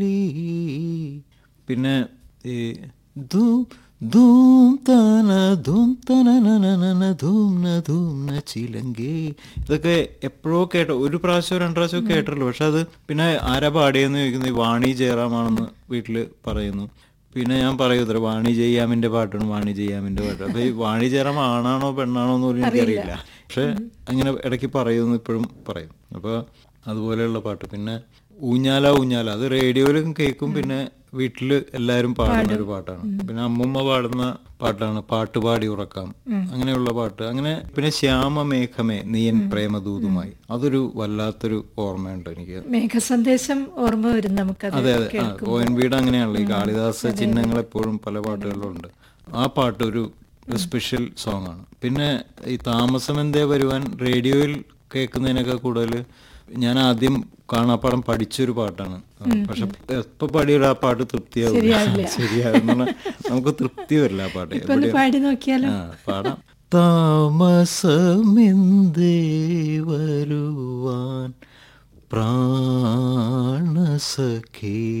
പിന്നെ ഈ ധൂം ധൂം തന ധൂം തന നന ധൂം ന ധൂം ന ചിലങ്കേ ഇതൊക്കെ എപ്പോഴോ കേട്ടോ ഒരു പ്രാവശ്യം രണ്ട് പ്രാവശ്യം കേട്ടിട്ടുള്ളൂ പക്ഷെ അത് പിന്നെ ആരാ പാടിയെന്ന് ചോദിക്കുന്നത് ഈ വാണി ജയറാമാണെന്ന് വീട്ടില് പറയുന്നു പിന്നെ ഞാൻ പറയൂ ഇത്ര വാണി ജയ്യാമിന്റെ പാട്ടാണ് വാണി ജയ്യാമിന്റെ പാട്ട് അപ്പൊ ഈ വാണി ജയറാം ആണാണോ പെണ്ണാണോ എന്ന് പോലും എനിക്കറിയില്ല പക്ഷെ അങ്ങനെ ഇടയ്ക്ക് പറയുമെന്ന് ഇപ്പോഴും പറയും അപ്പൊ അതുപോലെയുള്ള പാട്ട് പിന്നെ ഊഞ്ഞാല ഊഞ്ഞാല അത് റേഡിയോയിലും കേൾക്കും പിന്നെ വീട്ടില് എല്ലാരും പാടുന്ന ഒരു പാട്ടാണ് പിന്നെ അമ്മുമ്മ പാടുന്ന പാട്ടാണ് പാട്ടുപാടി ഉറക്കാം അങ്ങനെയുള്ള പാട്ട് അങ്ങനെ പിന്നെ ശ്യാമ മേഘമേ നീയൻ പ്രേമദൂതുമായി അതൊരു വല്ലാത്തൊരു ഓർമ്മയുണ്ട് എനിക്ക് മേഘസന്ദേശം ഓർമ്മ വരും നമുക്കത് അതെ അതെ ആ, ഒ എൻ വിയുടെ അങ്ങനെയാണല്ലോ ഈ കാളിദാസ ചിഹ്നങ്ങൾ എപ്പോഴും പല പാട്ടുകളിലും ഉണ്ട് ആ പാട്ട് ഒരു സ്പെഷ്യൽ സോങ് ആണ് പിന്നെ ഈ താമസം എന്തേ വരുവാൻ റേഡിയോയിൽ കേൾക്കുന്നതിനൊക്കെ കൂടുതൽ ഞാൻ ആദ്യം കാണാപ്പാടം പഠിച്ചൊരു പാട്ടാണ് പക്ഷെ എപ്പോ പാടിയൊരു ആ പാട്ട് തൃപ്തിയാവില്ല ശരിയാകും നമുക്ക് തൃപ്തി വരില്ല ആ പാട്ട് ഇപ്പൊ ഒന്ന് പാടി നോക്കിയാലോ ആ പാടാം താമസമെന്തേ വരുവാൻ പ്രാണസഖേ